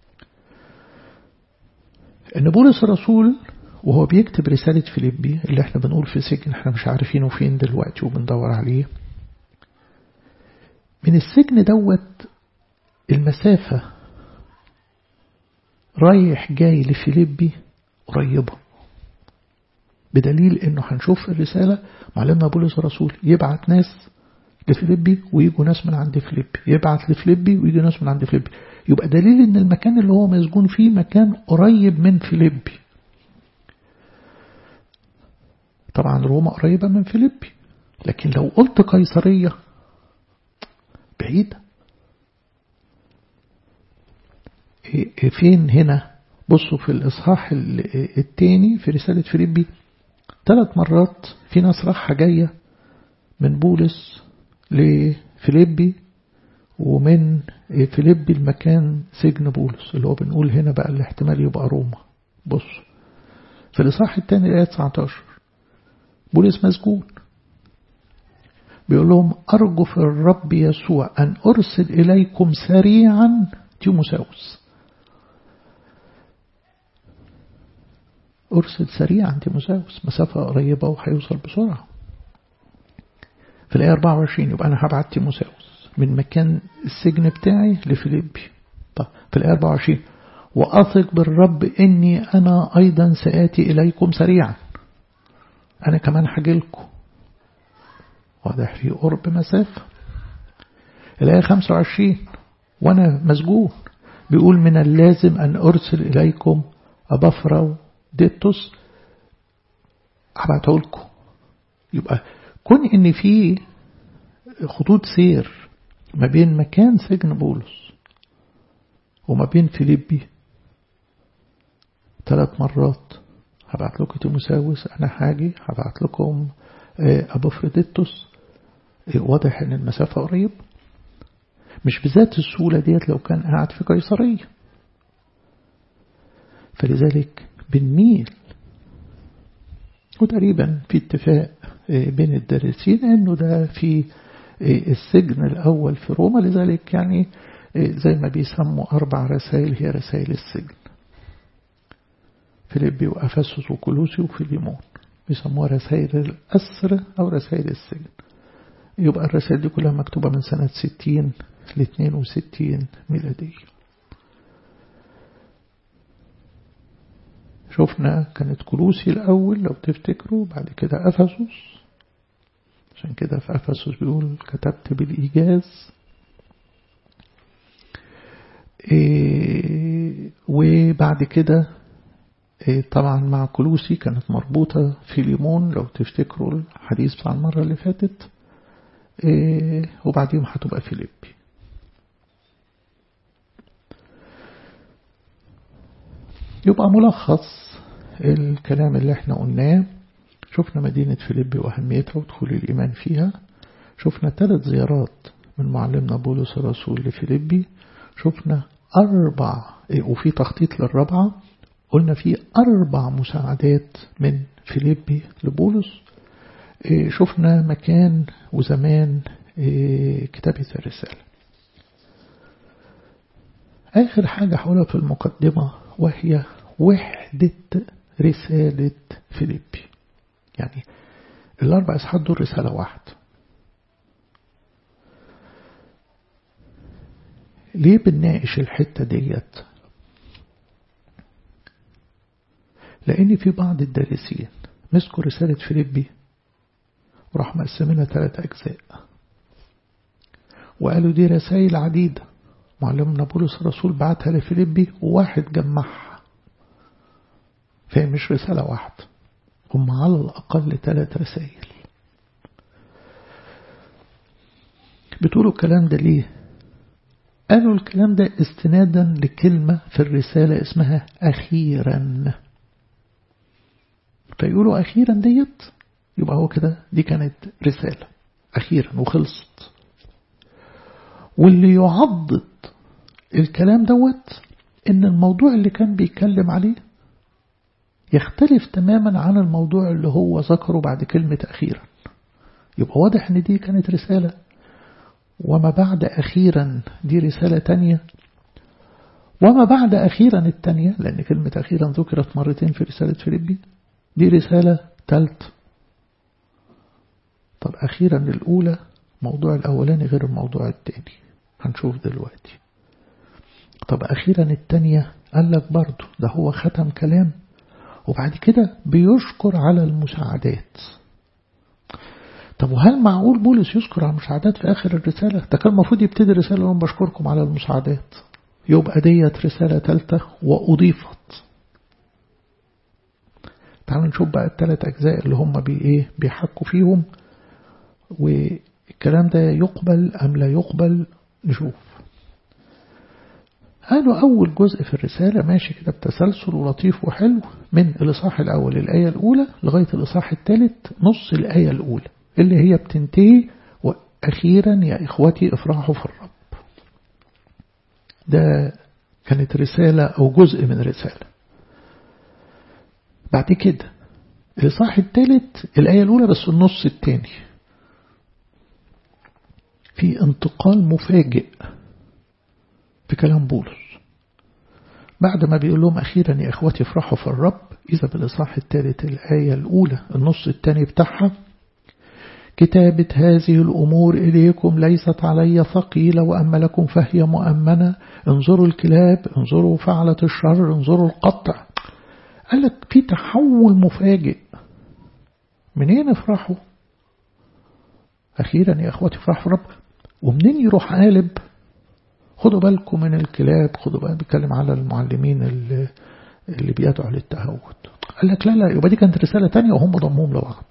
Speaker 1: ان بولس الرسول وهو بيكتب رسالة فيليبي اللي احنا بنقول في سجن احنا مش عارفينه فين دلوقتي وبندور عليه من السجن دوت المسافة رايح جاي لفيليبي قريبة بدليل انه هنشوف في الرسالة معلمنا بولس الرسول يبعت ناس لفيليبي ويجوا ناس من عند فيليبي يبعت لفيليبي ويجي ناس من عند فيليبي يبقى دليل ان المكان اللي هو مسجون فيه مكان قريب من فيليبي طبعا روما قريبة من فيليبي لكن لو قلت قيصرية بعيدة فين هنا بصوا في الإصحاح الثاني في رسالة فيليبي ثلاث مرات في ناس راحة جاية من بولس لفيليبي ومن فيليبي المكان سجن بولس اللي هو بنقول هنا بقى الاحتمال يبقى روما بص في الإصحاح الثاني الآية 19 بولس مسجون بيقول لهم أرجو في الرب يسوع أن أرسل إليكم سريعا تيموساوس أرسل سريعا تيموساوس مسافة قريبة وهيوصل بسرعة في الآية 24 يبقى أنا هبعت تيموساوس من مكان السجن بتاعي لفيليبي طب في الآية 24 وأثق بالرب إني أنا أيضا سآتي إليكم سريعا أنا كمان هجيلكم واضح في قرب مسافة الآية 25 وأنا مسجون بيقول من اللازم أن أرسل إليكم أبفرا ديتوس هبعته لكم يبقى كون إن في خطوط سير ما بين مكان سجن بولس وما بين فيليبي ثلاث مرات هبعت لكم تيموساوس أنا حاجي هبعت لكم أبو فريديتوس واضح إن المسافة قريب مش بذات السهولة ديت لو كان قاعد في قيصرية فلذلك بنميل وتقريبا في اتفاق بين الدارسين انه ده في السجن الاول في روما لذلك يعني زي ما بيسموا اربع رسائل هي رسائل السجن فيليبي وافسس وكولوسي وفيليمون بيسموها رسائل الاسر او رسائل السجن يبقى الرسائل دي كلها مكتوبة من سنة 60 ل 62 ميلادية شفنا كانت كلوسي الأول لو تفتكروا بعد كده أفسس عشان كده في أفسس بيقول كتبت بالإيجاز إيه وبعد كده إيه طبعا مع كلوسي كانت مربوطة في ليمون لو تفتكروا الحديث بتاع المرة اللي فاتت إيه وبعدين هتبقى فيليبي يبقى ملخص الكلام اللي احنا قلناه شفنا مدينة فيليبي وأهميتها ودخول الإيمان فيها شفنا ثلاث زيارات من معلمنا بولس الرسول لفيليبي شفنا أربع وفي تخطيط للرابعة قلنا في أربع مساعدات من فيليبي لبولس شفنا مكان وزمان كتابة الرسالة آخر حاجة حولها في المقدمة وهي وحدة رسالة فيليبي يعني الأربع إصحاحات دول رسالة واحدة ليه بنناقش الحتة ديت لأن في بعض الدارسين مسكوا رسالة فيليبي وراح مقسمينها ثلاث أجزاء وقالوا دي رسائل عديدة معلمنا بولس الرسول بعتها لفيليبي وواحد جمعها فهي مش رسالة واحدة هم على الأقل ثلاث رسائل بتقولوا الكلام ده ليه قالوا الكلام ده استنادا لكلمة في الرسالة اسمها أخيرا فيقولوا أخيرا ديت يبقى هو كده دي كانت رسالة أخيرا وخلصت واللي يعضد الكلام دوت إن الموضوع اللي كان بيتكلم عليه يختلف تماما عن الموضوع اللي هو ذكره بعد كلمة أخيرا يبقى واضح إن دي كانت رسالة وما بعد أخيرا دي رسالة تانية وما بعد أخيرا التانية لأن كلمة أخيرا ذكرت مرتين في رسالة فيليبي دي رسالة تالت طب أخيرا الأولى موضوع الأولاني غير الموضوع التاني هنشوف دلوقتي طب أخيرا التانية قال لك برضو ده هو ختم كلام وبعد كده بيشكر على المساعدات طب وهل معقول بولس يذكر على المساعدات في آخر الرسالة ده كان المفروض يبتدي الرسالة وأنا بشكركم على المساعدات يبقى ديت رسالة ثالثة وأضيفت تعالوا نشوف بقى الثلاث أجزاء اللي هم بي إيه بيحكوا فيهم والكلام ده يقبل أم لا يقبل نشوف قالوا أول جزء في الرسالة ماشي كده بتسلسل ولطيف وحلو من الإصحاح الأول الآية الأولى لغاية الإصحاح الثالث نص الآية الأولى اللي هي بتنتهي وأخيرا يا إخوتي افرحوا في الرب ده كانت رسالة أو جزء من رسالة بعد كده الإصحاح الثالث الآية الأولى بس النص الثاني في انتقال مفاجئ في كلام بولس بعد ما بيقول لهم أخيرا يا إخوتي افرحوا في الرب إذا بالإصحاح الثالث الآية الأولى النص الثاني بتاعها كتابة هذه الأمور إليكم ليست علي ثقيلة وأما لكم فهي مؤمنة انظروا الكلاب انظروا فعلة الشر انظروا القطع قال لك في تحول مفاجئ منين افرحوا أخيرا يا أخواتي افرحوا في الرب ومنين يروح قالب خدوا بالكم من الكلاب خدوا بالكم بيتكلم على المعلمين اللي, اللي بيدعوا للتهود قال لك لا لا يبقى دي كانت رسالة تانية وهم ضمهم لبعض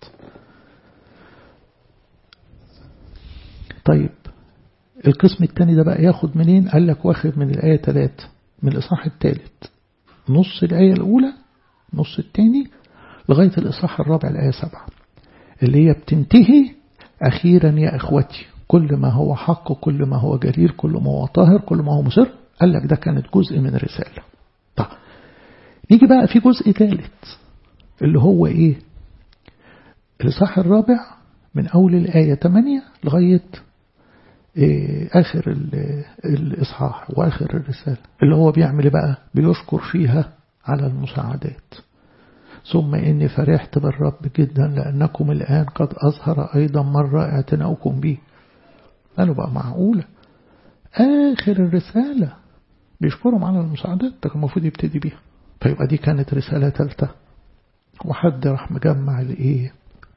Speaker 1: طيب القسم الثاني ده بقى ياخد منين قال لك واخد من الآية 3 من الإصحاح الثالث نص الآية الأولى نص الثاني لغاية الإصحاح الرابع الآية 7 اللي هي بتنتهي أخيرا يا إخوتي كل ما هو حق كل ما هو جليل كل ما هو طاهر كل ما هو مصر قال لك ده كانت جزء من رسالة طيب نيجي بقى في جزء ثالث اللي هو إيه الإصحاح الرابع من أول الآية 8 لغاية إيه آخر الإصحاح وآخر الرسالة اللي هو بيعمل بقى بيشكر فيها على المساعدات ثم إني فرحت بالرب جدا لأنكم الآن قد أظهر أيضا مرة اعتناؤكم به قالوا بقى معقولة آخر الرسالة بيشكرهم على المساعدات ده كان المفروض يبتدي بيها فيبقى دي كانت رسالة ثالثة وحد راح مجمع الإيه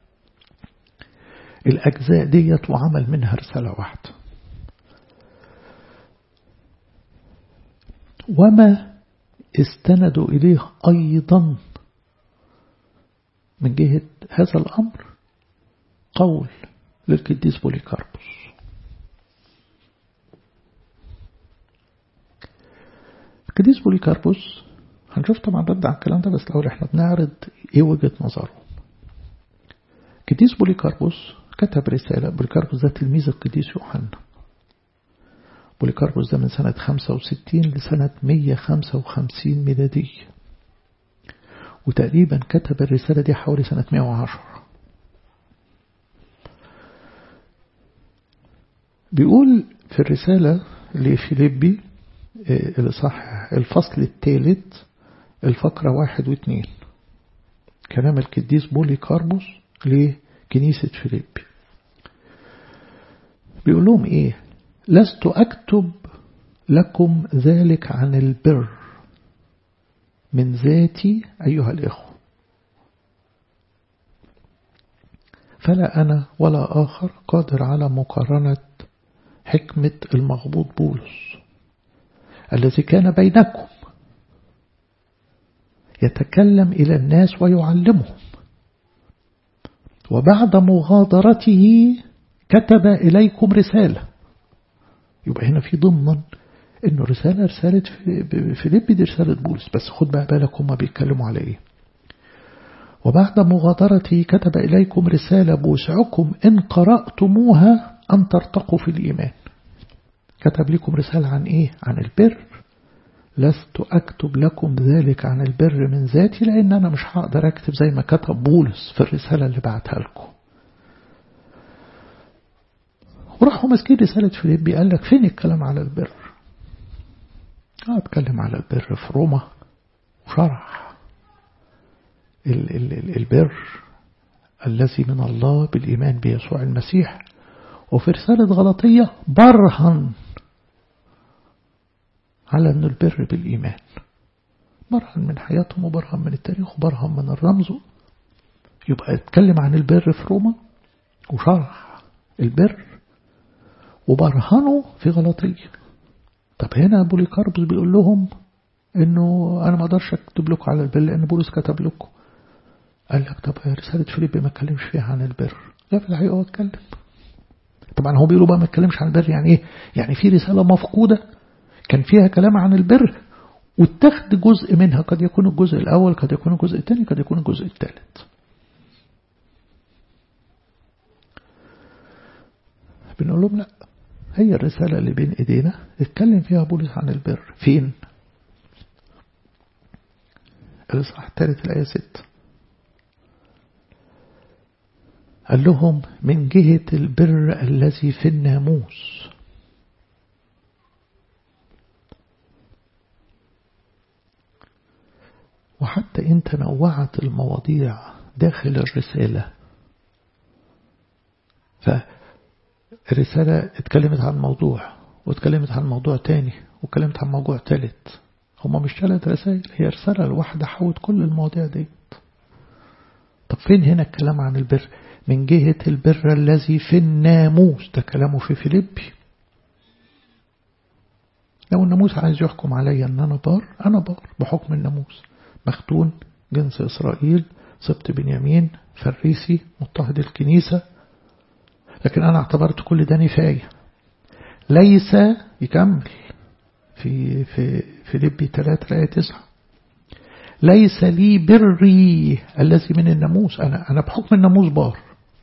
Speaker 1: الأجزاء ديت وعمل منها رسالة واحدة وما استندوا إليه أيضا من جهة هذا الأمر قول للقديس بوليكاربوس القديس بوليكاربوس هنشوف طبعا رد على الكلام ده بس الأول احنا بنعرض ايه وجهة نظره القديس بوليكاربوس كتب رسالة بوليكاربوس ده تلميذ القديس يوحنا بوليكاربوس ده من سنة 65 لسنة 155 ميلادية وتقريبا كتب الرسالة دي حوالي سنة 110 بيقول في الرسالة لفيليبي الصح الفصل الثالث الفقرة واحد واثنين كلام القديس بوليكاربوس لكنيسة فيليبي بيقول لهم ايه لست أكتب لكم ذلك عن البر من ذاتي أيها الإخوة فلا أنا ولا آخر قادر على مقارنة حكمة المغبوط بولس الذي كان بينكم يتكلم إلى الناس ويعلمهم وبعد مغادرته كتب إليكم رسالة يبقى هنا في ضمن انه رسالة رسالة فيليب دي رسالة بولس بس خد بقى بالك هما بيتكلموا على ايه وبعد مغادرتي كتب إليكم رسالة بوسعكم إن قرأتموها أن ترتقوا في الإيمان كتب لكم رسالة عن إيه عن البر لست أكتب لكم ذلك عن البر من ذاتي لأن أنا مش هقدر أكتب زي ما كتب بولس في الرسالة اللي بعتها لكم وراحوا ماسكين رسالة فيليبي قال لك فين الكلام على البر اه اتكلم على البر في روما وشرح ال ال ال البر الذي من الله بالإيمان بيسوع المسيح وفي رسالة غلطية برهن على أن البر بالإيمان برهن من حياتهم وبرهن من التاريخ وبرهن من الرمز يبقى اتكلم عن البر في روما وشرح البر وبرهنوا في غلطية طب هنا بوليكاربوس بيقول لهم انه انا ما اقدرش اكتب لكم على البر لان بولس كتب لكم قال لك طب رسالة فيليب ما اتكلمش فيها عن البر لا في الحقيقة هو اتكلم طبعا هو بيقولوا بقى ما اتكلمش عن البر يعني ايه يعني في رسالة مفقودة كان فيها كلام عن البر واتخذ جزء منها قد يكون الجزء الأول قد يكون الجزء الثاني قد يكون الجزء الثالث بنقول لهم لا هي الرسالة اللي بين ايدينا اتكلم فيها بولس عن البر فين الإصحاح الثالث الآية 6 قال لهم من جهة البر الذي في الناموس وحتى انت نوعت المواضيع داخل الرسالة فالرسالة اتكلمت عن موضوع واتكلمت عن موضوع تاني واتكلمت عن موضوع تالت هما مش ثلاث رسائل هي رسالة الواحدة حوت كل المواضيع دي طب فين هنا الكلام عن البر من جهة البر الذي في الناموس ده كلامه في فيليبي لو الناموس عايز يحكم عليا ان انا بار انا بار بحكم الناموس مختون جنس اسرائيل سبط بنيامين فريسي مضطهد الكنيسة لكن انا اعتبرت كل ده نفاية ليس يكمل في في فيليبي 3 آية 9 ليس لي بري الذي من الناموس أنا أنا بحكم الناموس بار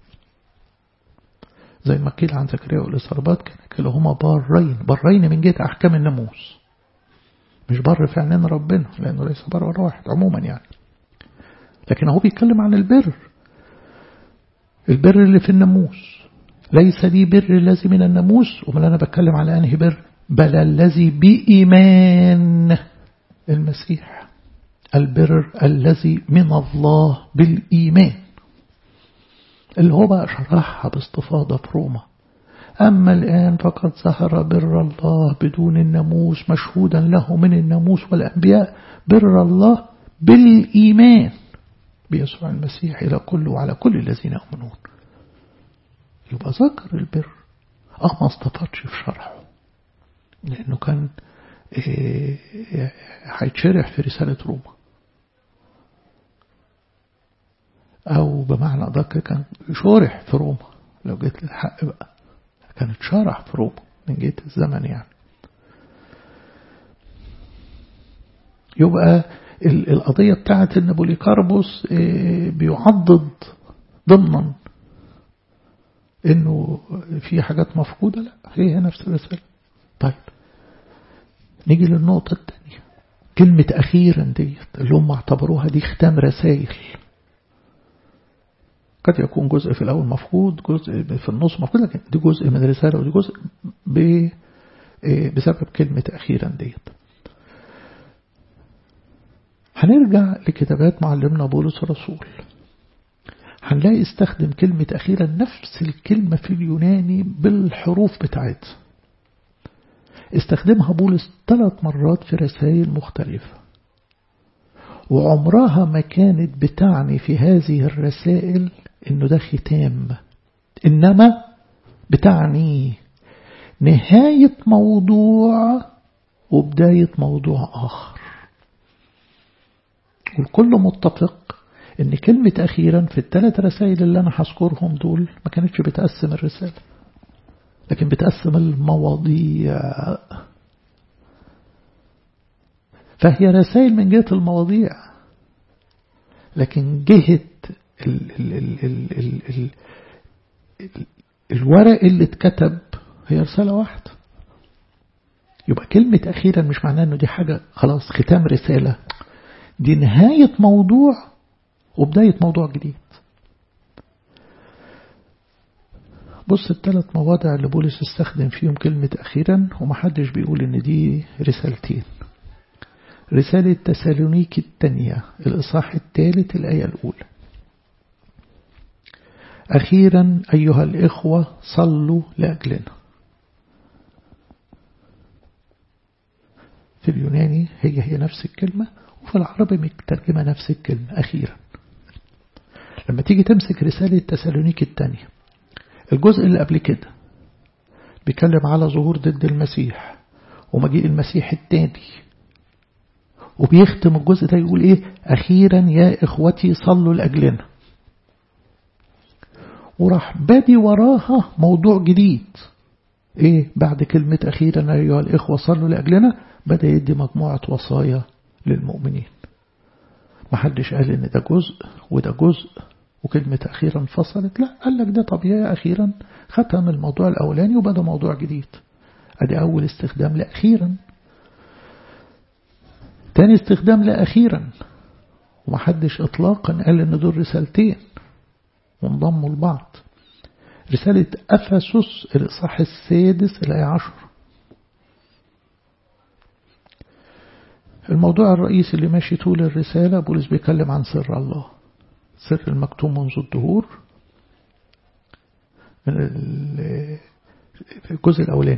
Speaker 1: زي ما قيل عن زكريا والإصرابات كان كلاهما بارين بارين من جهة أحكام الناموس مش بر في عينين ربنا لأنه ليس بر ولا واحد عموما يعني لكن هو بيتكلم عن البر البر اللي في الناموس ليس لي بر الذي من الناموس ومن أنا بتكلم على أنهي بر بل الذي بإيمان المسيح البر الذي من الله بالإيمان اللي هو بقى شرحها باستفاضة في روما أما الآن فقد ظهر بر الله بدون الناموس مشهودا له من الناموس والأنبياء بر الله بالإيمان بيسوع المسيح إلى كل وعلى كل الذين يؤمنون يبقى ذكر البر اه ما استفادش في شرحه لأنه كان هيتشرح في رسالة روما أو بمعنى أدق كان شرح في روما لو جيت للحق بقى كانت شرح في روما من جهة الزمن يعني يبقى القضية بتاعت ان بوليكاربوس بيعضد ضمنا انه في حاجات مفقودة لا هي نفس الرسالة طيب نيجي للنقطة الثانية كلمة أخيرا ديت اللي هم اعتبروها دي ختام رسائل قد يكون جزء في الأول مفقود جزء في النص مفقود لكن دي جزء من الرسالة ودي جزء بسبب كلمة أخيرا ديت هنرجع لكتابات معلمنا بولس الرسول هنلاقي استخدم كلمة أخيرا نفس الكلمة في اليوناني بالحروف بتاعتها استخدمها بولس ثلاث مرات في رسائل مختلفة وعمرها ما كانت بتعني في هذه الرسائل انه ده ختام انما بتعني نهاية موضوع وبداية موضوع آخر والكل متفق ان كلمة أخيرا في الثلاث رسائل اللي أنا هذكرهم دول ما كانتش بتقسم الرسالة لكن بتقسم المواضيع فهي رسائل من جهة المواضيع لكن جهة ال ال ال ال ال ال ال الورق اللي اتكتب هي رسالة واحدة يبقى كلمة أخيرا مش معناه أنه دي حاجة خلاص ختام رسالة دي نهاية موضوع وبداية موضوع جديد بص الثلاث مواضع اللي بولس استخدم فيهم كلمة أخيرا ومحدش بيقول إن دي رسالتين رسالة تسالونيك الثانية الإصحاح الثالث الآية الأولى أخيرا أيها الإخوة صلوا لأجلنا في اليوناني هي هي نفس الكلمة وفي العربي مترجمة نفس الكلمة أخيرا لما تيجي تمسك رسالة تسالونيك الثانية الجزء اللي قبل كده بيتكلم على ظهور ضد المسيح ومجيء المسيح الثاني وبيختم الجزء ده يقول ايه اخيرا يا اخوتي صلوا لاجلنا وراح بادي وراها موضوع جديد ايه بعد كلمة اخيرا ايها الاخوة صلوا لاجلنا بدأ يدي مجموعة وصايا للمؤمنين محدش قال ان ده جزء وده جزء وكلمة أخيرا انفصلت لا قال لك ده طبيعي أخيرا ختم الموضوع الأولاني وبدأ موضوع جديد أدي أول استخدام لأخيرا تاني استخدام لأخيرا ومحدش إطلاقا قال إن دول رسالتين وانضموا لبعض رسالة أفسس الإصحاح السادس الآية عشر الموضوع الرئيسي اللي ماشي طول الرسالة بولس بيتكلم عن سر الله سر المكتوم منذ الدهور من الجزء الأولاني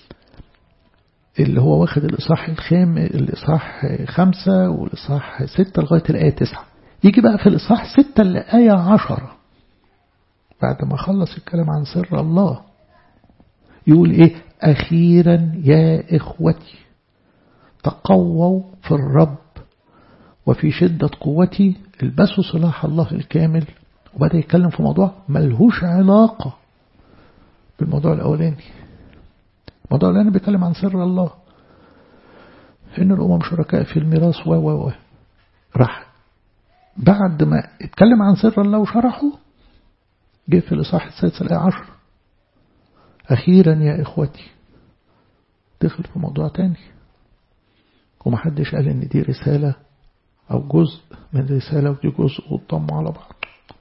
Speaker 1: اللي هو واخد الإصحاح الخام الإصحاح خمسة والإصحاح ستة لغاية الآية تسعة يجي بقى في الإصحاح ستة الآية عشرة بعد ما خلص الكلام عن سر الله يقول إيه أخيرا يا إخوتي تقووا في الرب وفي شدة قوتي البسوا صلاح الله الكامل وبدأ يتكلم في موضوع ملهوش علاقة بالموضوع الأولاني الموضوع الأولاني بيتكلم عن سر الله إن الأمم شركاء في الميراث و و و راح بعد ما اتكلم عن سر الله وشرحه جه في الإصحاح السادس الآية عشر أخيرا يا إخوتي دخل في موضوع تاني ومحدش قال إن دي رسالة أو جزء من رسالة ودي جزء واتضموا على بعض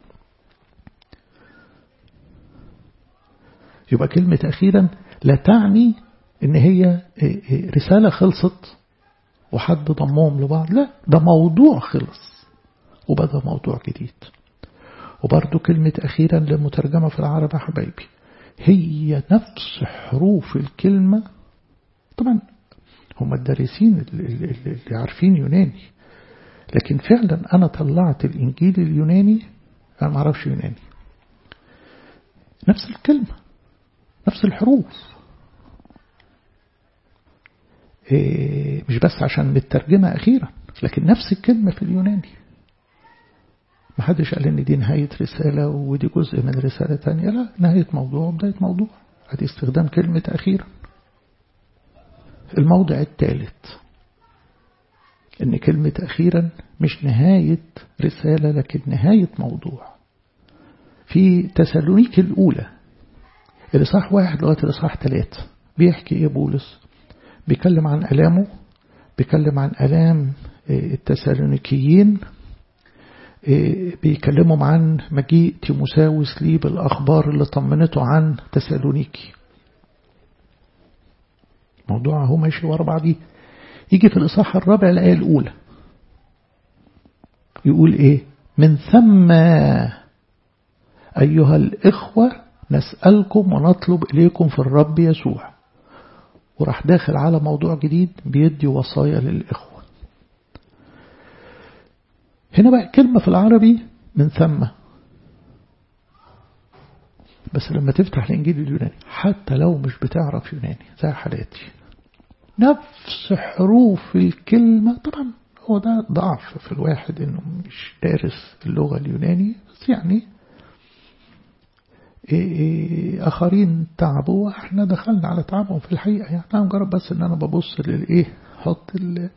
Speaker 1: يبقى كلمة أخيرا لا تعني إن هي رسالة خلصت وحد ضمهم لبعض لا ده موضوع خلص وبدأ موضوع جديد وبرضو كلمة أخيرا للمترجمة في العرب يا حبايبي هي نفس حروف الكلمة طبعا هم الدارسين اللي عارفين يوناني لكن فعلا أنا طلعت الإنجيل اليوناني أنا ما أعرفش يوناني نفس الكلمة نفس الحروف إيه مش بس عشان مترجمة أخيرا لكن نفس الكلمة في اليوناني ما حدش قال إن دي نهاية رسالة ودي جزء من رسالة تانية لا نهاية موضوع بداية موضوع هذه استخدام كلمة أخيرا الموضع الثالث إن كلمة أخيرا مش نهاية رسالة لكن نهاية موضوع في تسالونيك الأولى الإصحاح واحد لغاية الإصحاح ثلاثة بيحكي إيه بولس بيتكلم عن ألامه بيتكلم عن ألام التسالونيكيين بيكلمهم عن مجيء تيموساوس ليه بالأخبار اللي طمنته عن تسالونيكي موضوع هو ماشي ورا بعضيه يجي في الإصحاح الرابع الآية الأولى يقول إيه من ثم أيها الإخوة نسألكم ونطلب إليكم في الرب يسوع وراح داخل على موضوع جديد بيدي وصايا للإخوة هنا بقى كلمة في العربي من ثم بس لما تفتح الإنجيل اليوناني حتى لو مش بتعرف يوناني زي حالاتي نفس حروف الكلمة طبعا هو ده ضعف في الواحد انه مش دارس اللغة اليونانية بس يعني إيه آخرين تعبوا وإحنا دخلنا على تعبهم في الحقيقة يعني أنا مجرد بس إن أنا ببص للإيه حط ال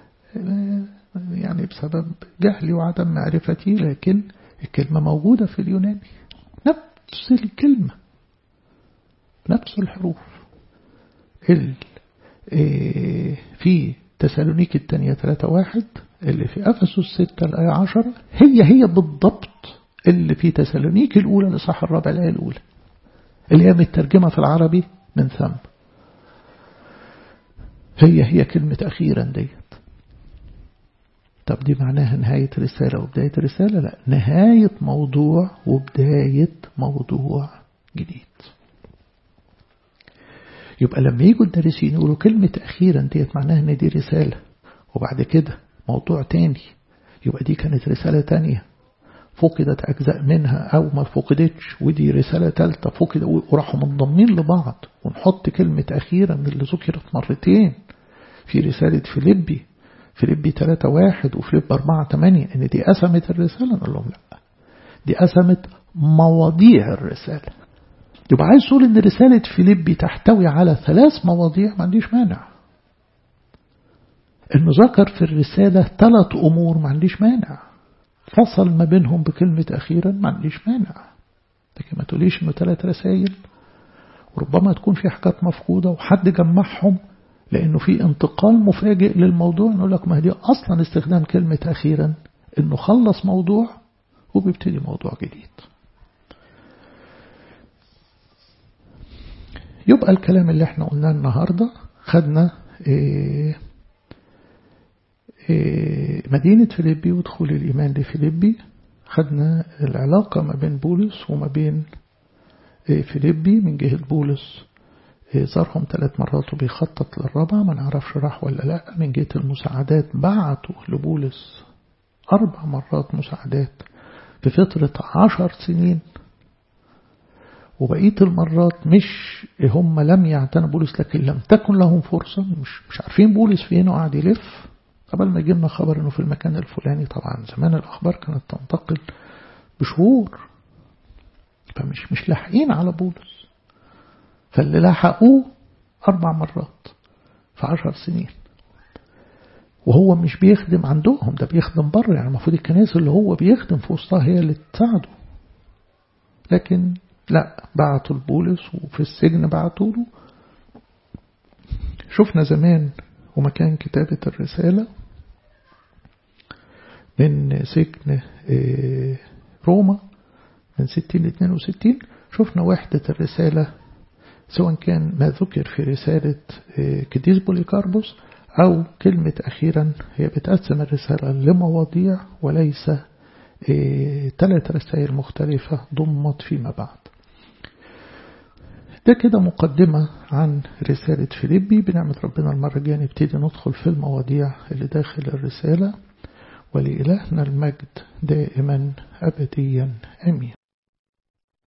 Speaker 1: يعني بسبب جهلي وعدم معرفتي لكن الكلمة موجودة في اليوناني نفس الكلمة نفس الحروف ال إيه في تسالونيك الثانية 3 واحد اللي في أفسس 6 الآية 10 هي هي بالضبط اللي في تسالونيك الأولى لصح الرابع الآية الأولى اللي هي مترجمة في العربي من ثم هي هي كلمة أخيرا ديت طب دي معناها نهاية رسالة وبداية رسالة لا نهاية موضوع وبداية موضوع جديد يبقى لما يجوا الدارسين يقولوا كلمة أخيرا ديت معناها ان دي رسالة وبعد كده موضوع تاني يبقى دي كانت رسالة تانية فقدت أجزاء منها أو ما فقدتش ودي رسالة تالتة فقد وراحوا منضمين لبعض ونحط كلمة أخيرا اللي ذكرت مرتين في رسالة فيليبي فيليبي 3 واحد وفيليب 4 8 إن دي قسمت الرسالة نقول لهم لا دي قسمت مواضيع الرسالة يبقى عايز تقول إن رسالة فيليبي تحتوي على ثلاث مواضيع ما عنديش مانع إنه ذكر في الرسالة ثلاث أمور ما عنديش مانع فصل ما بينهم بكلمة أخيرا ما عنديش مانع لكن ما تقوليش إنه ثلاث رسائل وربما تكون في حاجات مفقودة وحد جمعهم لأنه في انتقال مفاجئ للموضوع نقول لك ما دي أصلا استخدام كلمة أخيرا إنه خلص موضوع وبيبتدي موضوع جديد يبقى الكلام اللي احنا قلناه النهاردة خدنا إيه إيه مدينة فيليبي ودخول الإيمان لفيليبي خدنا العلاقة ما بين بولس وما بين إيه فيليبي من جهة بولس زارهم ثلاث مرات وبيخطط للرابعة ما نعرفش راح ولا لا من جهة المساعدات بعتوا لبولس أربع مرات مساعدات في فترة عشر سنين وبقية المرات مش هم لم يعتنوا بولس لكن لم تكن لهم فرصة مش, مش عارفين بولس فين وقعد يلف قبل ما يجينا خبر انه في المكان الفلاني طبعا زمان الأخبار كانت تنتقل بشهور فمش مش لاحقين على بولس فاللي لحقوه أربع مرات في عشر سنين وهو مش بيخدم عندهم ده بيخدم بره يعني المفروض الكنائس اللي هو بيخدم في وسطها هي اللي تساعده لكن لا بعتوا لبولس وفي السجن بعتوا له شفنا زمان ومكان كتابة الرسالة من سجن روما من 60 ل 62 شفنا وحدة الرسالة سواء كان ما ذكر في رسالة كديس بوليكاربوس أو كلمة أخيرا هي بتقسم الرسالة لمواضيع وليس ثلاث رسائل مختلفة ضمت فيما بعد ده كده مقدمة عن رسالة فيليبي بنعمة ربنا المرة الجاية نبتدي ندخل في المواضيع اللي داخل الرسالة ولإلهنا المجد دائما أبديا أمين